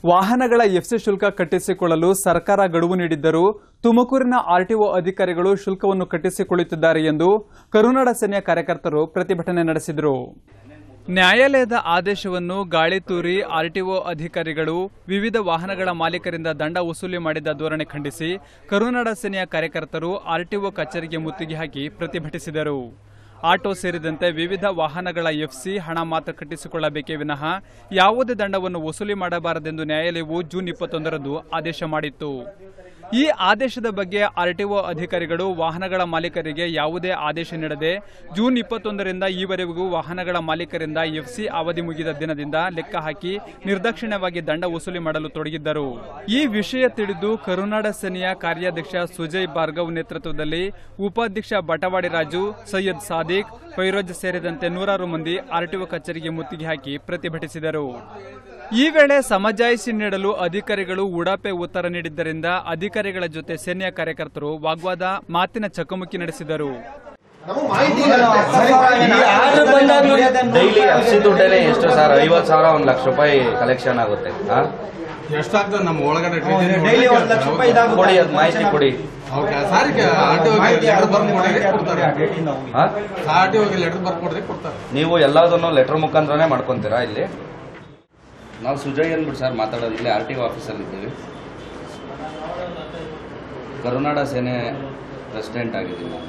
ವಾಹನಗಳ ಎಫ್ಸಿ ಶುಲ್ಕ ಕಟ್ಟಿಸಿಕೊಳ್ಳಲು ಸರ್ಕಾರ ಗಡುವು ನೀಡಿದ್ದರೂ ತುಮಕೂರಿನ ಆರ್ಟಿಒ ಅಧಿಕಾರಿಗಳು ಶುಲ್ಕವನ್ನು ಕಟ್ಟಿಸಿಕೊಳ್ಳುತ್ತಿದ್ದಾರೆ ಎಂದು ಕರುನಾಡ ಸೇನೆಯ ಕಾರ್ಯಕರ್ತರು ಪ್ರತಿಭಟನೆ ನಡೆಸಿದರು ನ್ಯಾಯಾಲಯದ ಆದೇಶವನ್ನು ಗಾಳಿ ತೂರಿ ಆರ್ಟಿಒ ಅಧಿಕಾರಿಗಳು ವಿವಿಧ ವಾಹನಗಳ ಮಾಲೀಕರಿಂದ ದಂಡ ವಸೂಲಿ ಮಾಡಿದ ಧೋರಣೆ ಖಂಡಿಸಿ ಕರುನಾಡ ಸೇನೆಯ ಕಾರ್ಯಕರ್ತರು ಆರ್ಟಿಒ ಕಚೇರಿಗೆ ಮುತ್ತಿಗೆ ಹಾಕಿ ಪ್ರತಿಭಟಿಸಿದರು ಆಟೋ ಸೇರಿದಂತೆ ವಿವಿಧ ವಾಹನಗಳ ಎಫ್ಸಿ ಹಣ ಮಾತ್ರ ಕಟ್ಟಿಸಿಕೊಳ್ಳಬೇಕೇ ವಿನಃ ಯಾವುದೇ ದಂಡವನ್ನು ವಸೂಲಿ ಮಾಡಬಾರದೆಂದು ನ್ಯಾಯಾಲಯವು ಜೂನ್ ಇಪ್ಪತ್ತೊಂದರಂದು ಆದೇಶ ಮಾಡಿತ್ತು ಈ ಆದೇಶದ ಬಗ್ಗೆ ಆರ್ಟಿಒ ಅಧಿಕಾರಿಗಳು ವಾಹನಗಳ ಮಾಲೀಕರಿಗೆ ಯಾವುದೇ ಆದೇಶ ನೀಡದೆ ಜೂನ್ ಇಪ್ಪತ್ತೊಂದರಿಂದ ಈವರೆಗೂ ವಾಹನಗಳ ಮಾಲೀಕರಿಂದ ಎಫ್ಸಿ ಅವಧಿ ಮುಗಿದ ದಿನದಿಂದ ಲೆಕ್ಕ ಹಾಕಿ ನಿರ್ದಾಕ್ಷಿಣ್ಯವಾಗಿ ದಂಡ ವಸೂಲಿ ಮಾಡಲು ತೊಡಗಿದ್ದರು ಈ ವಿಷಯ ತಿಳಿದು ಕರುನಾಡ ಸೇನೆಯ ಕಾರ್ಯಾಧ್ಯಕ್ಷ ಸುಜಯ್ ಭಾರ್ಗವ್ ನೇತೃತ್ವದಲ್ಲಿ ಉಪಾಧ್ಯಕ್ಷ ಬಟವಾಡಿ ರಾಜು ಸೈಯದ್ ಸಾದಿಕ್ ಫೈರೋಜ್ ಸೇರಿದಂತೆ ನೂರಾರು ಮಂದಿ ಆರ್ಟಿಒ ಕಚೇರಿಗೆ ಮುತ್ತಿಗೆ ಹಾಕಿ ಪ್ರತಿಭಟಿಸಿದರು ಈ ವೇಳೆ ಸಮಜಾಯಿಸಿ ನೀಡಲು ಅಧಿಕಾರಿಗಳು ಉಡಾಪೆ ಉತ್ತರ ನೀಡಿದ್ದರಿಂದ ಅಧಿಕಾರಿಗಳ ಜೊತೆ ಸೇನೆಯ ಕಾರ್ಯಕರ್ತರು ವಾಗ್ವಾದ ಮಾತಿನ ಚಕಮಕಿ ನಡೆಸಿದರು ಡೈಲಿ ಹಸಿ ದುಡ್ಡೇನೆ ಎಷ್ಟು ಸರ್ ಐವತ್ತು ಸಾವಿರ ಒಂದು ಲಕ್ಷ ರೂಪಾಯಿ ಕಲೆಕ್ಷನ್ ಆಗುತ್ತೆ ಹಾ? ಎಷ್ಟಾಗ್ತದೆ ನಮ್ಮ ಒಳಗಡೆ ಡೈಲಿ ಒಂದ್ ಲಕ್ಷ ರೂಪಾಯಿ ಇದಾಗುತ್ತೆ. ಕೊಡಿ ಅದು ಮಾಹಿತಿ ಕೊಡಿ ಓಕೆ ಸಾರಿಗೆ ಆರ್ ಟಿ ಮಾಹಿತಿ ಲೆಟರ್ ಬರ್ಕೊಡ್ರಿ ಕೊಡ್ತಾರೆ ಹಾ? ಆರ್ ಟಿ ಓಗೆ ಲೆಟರ್ ಬರ್ಕೊಡ್ರಿ ಕೊಡ್ತಾರೆ ನೀವು ಎಲ್ಲದನ್ನು ಲೆಟರ್ ಮುಖಾಂತರನೇ ಮಾಡ್ಕೊಂತೀರಾ ಇಲ್ಲಿ ನಾವು ಸುಜಯ್ ಅಂದ್ಬಿಟ್ಟು ಸರ್ ಮಾತಾಡೋದು ಇಲ್ಲಿ ಆರ್ ಟಿ ಒ ಆಫೀಸಲ್ಲಿ ಇದ್ದೀವಿ ಕರುನಾಡ ಸೇನೆ ಪ್ರೆಸಿಡೆಂಟ್ ಆಗಿದ್ದೀನಿ ನಾನು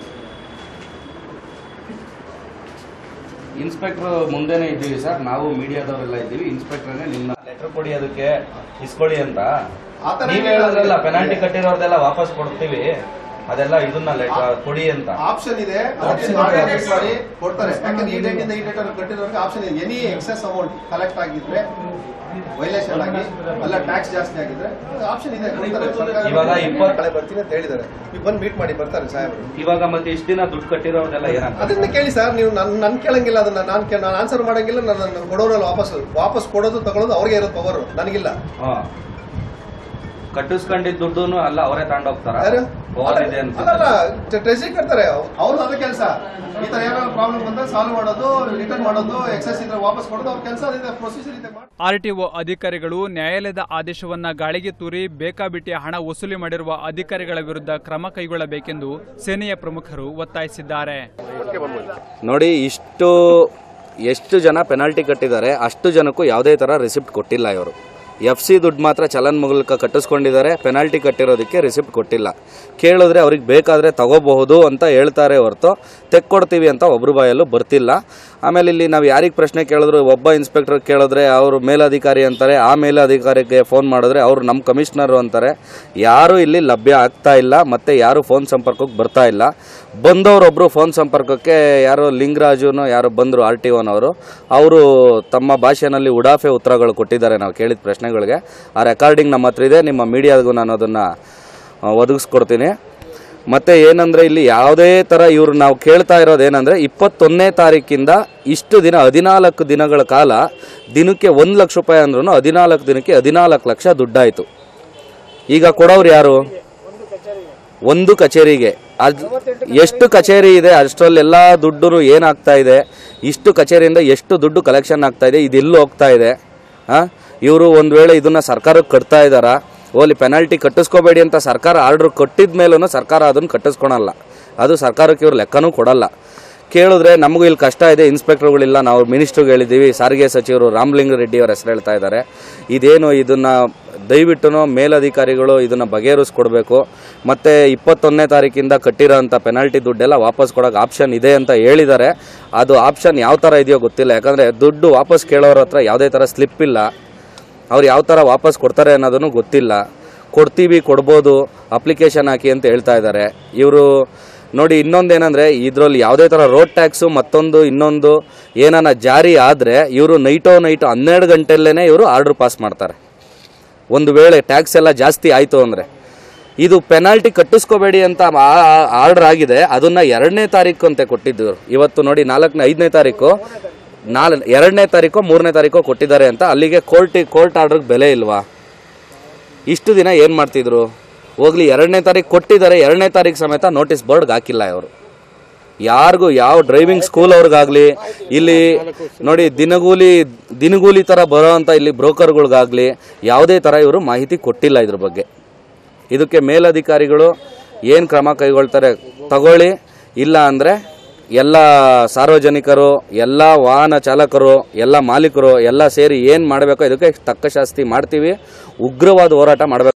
ಇನ್ಸ್ಪೆಕ್ಟರ್ ಮುಂದೆನೇ ಇದ್ದೀವಿ ಸರ್ ನಾವು ಮೀಡಿಯಾದವರೆಲ್ಲ ಇದ್ದೀವಿ ಇನ್ಸ್ಪೆಕ್ಟರ್ನೇ ನಿಮ್ಮ ಲೆಟರ್ ಕೊಡಿ ಅದಕ್ಕೆ ಇಸ್ಕೊಡಿ ಅಂತ ಆತರ ನೀವ್ ಏನಿಲ್ಲ. ಹೇಳಿದ್ರಲ್ಲ ಪೆನಾಲ್ಟಿ ಕಟ್ಟಿರೋರ್ದೆಲ್ಲ ವಾಪಸ್ ಕೊಡ್ತೀವಿ ಅದೆಲ್ಲ ಇದನ್ನ ಲೆಟರ್ ಕೊಡಿ ಅಂತ ಆಪ್ಷನ್ ಇದೆ Option ಮಾಡಿ ಇದೆ. ಮಾಡಿ ಕೊಡ್ತಾರೆ ಯಾಕಂದ್ರೆ ಈ ಡೇಟ್ ಇಂದ ಈ ಡೇಟ್ ಅಲ್ಲಿ ಕಟ್ಟಿರೋರಿಗೆ ಆಪ್ಷನ್ ಇದೆ ಎನಿ ಎಕ್ಸೆಸ್ ಅಮೌಂಟ್ ಕಲೆಕ್ಟ್ ಆಗಿದ್ರೆ ವೈಲೇಷನ್ ಆಗಿ ಅಲ್ಲ ಟ್ಯಾಕ್ಸ್ ಜಾಸ್ತಿ ಆಗಿದ್ರೆ ಆಪ್ಷನ್ ಇದೆ ಕೊಡ್ತಾರೆ ಸರ್ಕಾರ ಇವಾಗ ಇಪ್ಪತ್ತು- ಕಳೆ ಬರ್ತೀನಿ ಅಂತ ಹೇಳಿದ್ದಾರೆ ಈಗ ಬಂದು ಮೀಟ್ ಮಾಡಿ ಬರ್ತಾರೆ ಸಾಹೇಬರು ಇವಾಗ ಮತ್ತೆ ಇಷ್ಟ ದಿನ ದುಡ್ಡು ಕಟ್ಟಿರೋರ್ದೆಲ್ಲ ಏನಂತ ಅದನ್ನ ಕೇಳಿ ಸರ್ ನೀವು ನನ್ ನನ್ ಕೇಳಂಗಿಲ್ಲ ಅದನ್ನ ನಾನು ನಾನು ಆನ್ಸರ್ ಮಾಡಂಗಿಲ್ಲ ನನ್ನ ಕೊಡೋರಲ್ಲ ವಾಪಸ್ ವಾಪಸ್ ಕೊಡೋದು ತಗೊಳ್ಳೋದು ಅವ್ರಿಗೆ ಇರೋದು ಪವರ್ ನನಗಿಲ್ಲ ಹಾ. ಕಟ್ಟಿಸ್ಕೊಂಡಿದ್ ದುಡ್ಡು ಅಲ್ಲ ಅವರೇ ತಗೊಂಡೋಗ್ತಾರ ಯಾರು ಪವರ್ ಇದೆ ಅಂತ ಅಲ್ಲಲ್ಲ ಟ್ರೆಸಿಂಗ್ ಕಟ್ತಾರೆ ಅವ್ರು ಅದೇ ಕೆಲಸ ಈ ತರ ಏನಾದ್ರು ಪ್ರಾಬ್ಲಮ್ ಬಂದ್ರೆ ಸಾಲ್ವ್ ಮಾಡೋದು ರಿಟರ್ನ್ ಮಾಡೋದು ಎಕ್ಸೆಸ್ ಇದ್ರೆ ವಾಪಸ್ ಕೊಡೋದು ಅವ್ರ ಕೆಲಸ ಇದೆ ಪ್ರೊಸೀಜರ್ ಇದೆ ಮಾಡಿ ಆರ್ಟಿಒ ಅಧಿಕಾರಿಗಳು ನ್ಯಾಯಾಲಯದ ಆದೇಶವನ್ನ ಗಾಳಿಗೆ ತೂರಿ ಬೇಕಾಬಿಟ್ಟಿ ಹಣ ವಸೂಲಿ ಮಾಡಿರುವ ಅಧಿಕಾರಿಗಳ ವಿರುದ್ಧ ಕ್ರಮ ಕೈಗೊಳ್ಳಬೇಕೆಂದು ಸೇನೆಯ ಪ್ರಮುಖರು ಒತ್ತಾಯಿಸಿದ್ದಾರೆ ನೋಡಿ ಇಷ್ಟು ಎಷ್ಟು ಜನ ಪೆನಾಲ್ಟಿ ಕಟ್ಟಿದ್ದಾರೆ ಅಷ್ಟು ಜನಕ್ಕೂ ಯಾವುದೇ ಥರ ರಿಸಿಪ್ಟ್ ಕೊಟ್ಟಿಲ್ಲ ಇವರು ಎಫ್ ಸಿ ದುಡ್ಡು ಮಾತ್ರ ಚಲನ್ ಮೂಲಕ ಕಟ್ಟಿಸ್ಕೊಂಡಿದ್ದಾರೆ ಪೆನಾಲ್ಟಿ ಕಟ್ಟಿರೋದಕ್ಕೆ ರಿಸಿಪ್ಟ್ ಕೊಟ್ಟಿಲ್ಲ ಕೇಳಿದ್ರೆ ಅವ್ರಿಗೆ ಬೇಕಾದರೆ ತಗೋಬಹುದು ಅಂತ ಹೇಳ್ತಾರೆ ಹೊರತು ತೆಕ್ಕೊಡ್ತೀವಿ ಅಂತ ಒಬ್ರ ಬಾಯಲ್ಲೂ ಬರ್ತಿಲ್ಲ ಆಮೇಲೆ ಇಲ್ಲಿ ನಾವು ಯಾರಿಗೆ ಪ್ರಶ್ನೆ ಕೇಳಿದ್ರು ಒಬ್ಬ ಇನ್ಸ್ಪೆಕ್ಟರ್ ಕೇಳಿದ್ರೆ ಅವರು ಮೇಲಧಿಕಾರಿ ಅಂತಾರೆ ಆ ಮೇಲಧಿಕಾರಿಗೆ ಫೋನ್ ಮಾಡಿದ್ರೆ ಅವರು ನಮ್ಮ ಕಮಿಷನರು ಅಂತಾರೆ ಯಾರೂ ಇಲ್ಲಿ ಲಭ್ಯ ಆಗ್ತಾ ಇಲ್ಲ ಮತ್ತು ಯಾರು ಫೋನ್ ಸಂಪರ್ಕಕ್ಕೆ ಬರ್ತಾ ಇಲ್ಲ ಬಂದವರೊಬ್ಬರು ಫೋನ್ ಸಂಪರ್ಕಕ್ಕೆ ಯಾರೋ ಲಿಂಗರಾಜುನೋ ಯಾರೋ ಬಂದರು ಆರ್ ಟಿ ಒನವರು ಅವರು ತಮ್ಮ ಭಾಷೆನಲ್ಲಿ ಉಡಾಫೆ ಉತ್ತರಗಳು ಕೊಟ್ಟಿದ್ದಾರೆ ನಾವು ಕೇಳಿದ ಪ್ರಶ್ನೆಗಳಿಗೆ ಆ ರೆಕಾರ್ಡಿಂಗ್ ನಮ್ಮ ಹತ್ರ ಇದೆ ನಿಮ್ಮ ಮೀಡಿಯಾಗೂ ನಾನು ಅದನ್ನು ಒದಗಿಸ್ಕೊಡ್ತೀನಿ ಮತ್ತು ಏನಂದರೆ ಇಲ್ಲಿ ಯಾವುದೇ ಥರ ಇವರು ನಾವು ಕೇಳ್ತಾ ಇರೋದು ಏನಂದರೆ ಇಪ್ಪತ್ತೊಂದನೇ ತಾರೀಕಿಂದ ಇಷ್ಟು ದಿನ ಹದಿನಾಲ್ಕು ದಿನಗಳ ಕಾಲ ದಿನಕ್ಕೆ ಒಂದು ಲಕ್ಷ ರೂಪಾಯಿ ಅಂದ್ರೂ ಹದಿನಾಲ್ಕು ದಿನಕ್ಕೆ ಹದಿನಾಲ್ಕು ಲಕ್ಷ ದುಡ್ಡಾಯಿತು ಈಗ ಕೊಡೋರು ಯಾರು ಒಂದು ಕಚೇರಿಗೆ ಅದ್ ಎಷ್ಟು ಕಚೇರಿ ಇದೆ ಅಷ್ಟರಲ್ಲೆಲ್ಲ ದುಡ್ಡು ಏನಾಗ್ತಾ ಇದೆ ಇಷ್ಟು ಕಚೇರಿಯಿಂದ ಎಷ್ಟು ದುಡ್ಡು ಕಲೆಕ್ಷನ್ ಆಗ್ತಾ ಇದೆ ಇದೆಲ್ಲೂ ಹೋಗ್ತಾ ಇದೆ ಇವರು ಒಂದು ವೇಳೆ ಇದನ್ನ ಸರ್ಕಾರಕ್ಕೆ ಕಟ್ತಾ ಇದ್ದಾರಾ ಓಲಿ ಪೆನಾಲ್ಟಿ ಕಟ್ಟಿಸ್ಕೋಬೇಡಿ ಅಂತ ಸರ್ಕಾರ ಆರ್ಡರ್ ಕೊಟ್ಟಿದ ಮೇಲೂ ಸರ್ಕಾರ ಅದನ್ನು ಕಟ್ಟಿಸ್ಕೊಳಲ್ಲ ಅದು ಸರ್ಕಾರಕ್ಕೆ ಇವ್ರು ಲೆಕ್ಕನೂ ಕೊಡಲ್ಲ ಕೇಳಿದ್ರೆ ನಮಗೂ ಇಲ್ಲಿ ಕಷ್ಟ ಇದೆ ಇನ್ಸ್ಪೆಕ್ಟರ್ಗಳಿಲ್ಲ ನಾವು ಮಿನಿಸ್ಟ್ರಿಗೆ ಹೇಳಿದ್ದೀವಿ ಸಾರಿಗೆ ಸಚಿವರು ರಾಮಲಿಂಗ ರೆಡ್ಡಿ ಅವರ ಹೆಸರು ಹೇಳ್ತಾ ಇದ್ದಾರೆ ಇದೇನು ಇದನ್ನ ದಯವಿಟ್ಟು ಮೇಲಧಿಕಾರಿಗಳು ಇದನ್ನ ಬಗೆಹರಿಸ್ಕೊಡ್ಬೇಕು ಮತ್ತೆ ಇಪ್ಪತ್ತೊಂದನೇ ತಾರೀಕಿಂದ ಕಟ್ಟಿರೋ ಅಂಥ ಪೆನಾಲ್ಟಿ ದುಡ್ಡೆಲ್ಲ ವಾಪಸ್ ಕೊಡೋಕೆ ಆಪ್ಷನ್ ಇದೆ ಅಂತ ಹೇಳಿದ್ದಾರೆ ಅದು ಆಪ್ಷನ್ ಯಾವ ಥರ ಇದೆಯೋ ಗೊತ್ತಿಲ್ಲ ಯಾಕಂದರೆ ದುಡ್ಡು ವಾಪಸ್ ಕೇಳೋರ ಹತ್ರ ಯಾವುದೇ ಥರ ಸ್ಲಿಪ್ ಇಲ್ಲ ಅವ್ರು ಯಾವ ಥರ ವಾಪಸ್ ಕೊಡ್ತಾರೆ ಅನ್ನೋದನ್ನು ಗೊತ್ತಿಲ್ಲ ಕೊಡ್ತೀವಿ ಕೊಡ್ಬೋದು ಅಪ್ಲಿಕೇಶನ್ ಹಾಕಿ ಅಂತ ಹೇಳ್ತಾ ಇದ್ದಾರೆ ಇವರು ನೋಡಿ ಇನ್ನೊಂದೇನೆಂದರೆ ಇದರಲ್ಲಿ ಯಾವುದೇ ಥರ ರೋಡ್ ಟ್ಯಾಕ್ಸು ಮತ್ತೊಂದು ಇನ್ನೊಂದು ಏನಾನ ಜಾರಿ ಆದರೆ ಇವರು ನೈಟೋ ನೈಟು ಹನ್ನೆರಡು ಗಂಟೆಯಲ್ಲೇ ಇವರು ಆರ್ಡ್ರ್ ಪಾಸ್ ಮಾಡ್ತಾರೆ ಒಂದು ವೇಳೆ ಟ್ಯಾಕ್ಸ್ ಎಲ್ಲ ಜಾಸ್ತಿ ಆಯಿತು ಅಂದರೆ ಇದು ಪೆನಾಲ್ಟಿ ಕಟ್ಟಿಸ್ಕೋಬೇಡಿ ಅಂತ ಆರ್ಡರ್ ಆಗಿದೆ ಅದನ್ನ ಎರಡನೇ ತಾರೀಕು ಅಂತ ಕೊಟ್ಟಿದ್ದು ಇವ್ರು. ಇವತ್ತು ನೋಡಿ ನಾಲ್ಕನೇ ಐದನೇ ತಾರೀಕು ನಾಲ್ ಎರಡನೇ ತಾರೀಕು ಮೂರನೇ ತಾರೀಕು ಕೊಟ್ಟಿದ್ದಾರೆ ಅಂತ ಅಲ್ಲಿಗೆ ಕೋರ್ಟಿ ಕೋರ್ಟ್ ಆರ್ಡ್ರಿಗೆ ಬೆಲೆ ಇಲ್ವಾ ಇಷ್ಟು ದಿನ ಏನು ಮಾಡ್ತಿದ್ರು ಹೋಗ್ಲಿ ಎರಡನೇ ತಾರೀಕು ಕೊಟ್ಟಿದ್ದಾರೆ ಎರಡನೇ ತಾರೀಕು ಸಮೇತ ನೋಟಿಸ್ ಬೋರ್ಡ್ಗೆ ಹಾಕಿಲ್ಲ ಇವರು ಯಾರಿಗೂ ಯಾವ ಡ್ರೈವಿಂಗ್ ಸ್ಕೂಲ್ ಅವ್ರಿಗಾಗ್ಲಿ ಇಲ್ಲಿ ನೋಡಿ ದಿನಗೂಲಿ ದಿನಗೂಲಿ ಥರ ಬರೋ ಅಂತ ಇಲ್ಲಿ ಬ್ರೋಕರ್ಗಳಿಗಾಗಲಿ ಯಾವುದೇ ಥರ ಇವರು ಮಾಹಿತಿ ಕೊಟ್ಟಿಲ್ಲ ಇದ್ರ ಬಗ್ಗೆ ಇದಕ್ಕೆ ಮೇಲಧಿಕಾರಿಗಳು ಏನು ಕ್ರಮ ಕೈಗೊಳ್ತಾರೆ ತಗೊಳ್ಳಿ ಇಲ್ಲ ಅಂದರೆ ಎಲ್ಲ ಸಾರ್ವಜನಿಕರು ಎಲ್ಲ ವಾಹನ ಚಾಲಕರು ಎಲ್ಲ ಮಾಲೀಕರು ಎಲ್ಲ ಸೇರಿ ಏನು ಮಾಡಬೇಕೋ ಇದಕ್ಕೆ ತಕ್ಕ ಶಾಸ್ತಿ ಮಾಡ್ತೀವಿ ಉಗ್ರವಾದ ಹೋರಾಟ ಮಾಡಬೇಕು